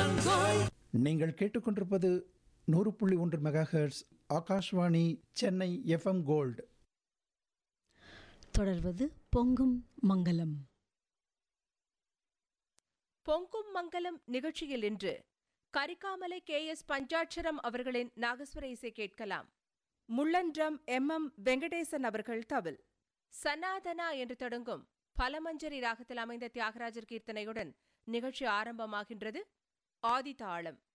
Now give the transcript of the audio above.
Vasanthan gold நீங்கள் கேட்டுக்கொண்டிருப்பது நூறு புள்ளி ஒன்று megahertz Akashvani Chennai FM gold தொடர்வது பொங்கும் மங்களம் பொங்கும் மங்கலம் நிகழ்ச்சியில் இன்று கரிகாமலை கே எஸ் பஞ்சாட்சரம் அவர்களின் நாகஸ்வர இசை கேட்கலாம் முள்ளன்றம் எம் எம் வெங்கடேசன் அவர்கள் தவில் சனாதனா என்று தொடங்கும் பலமஞ்சரி ராகத்தில் அமைந்த தியாகராஜர் கீர்த்தனையுடன் நிகழ்ச்சி ஆரம்பமாகின்றது ஆதி தாளம்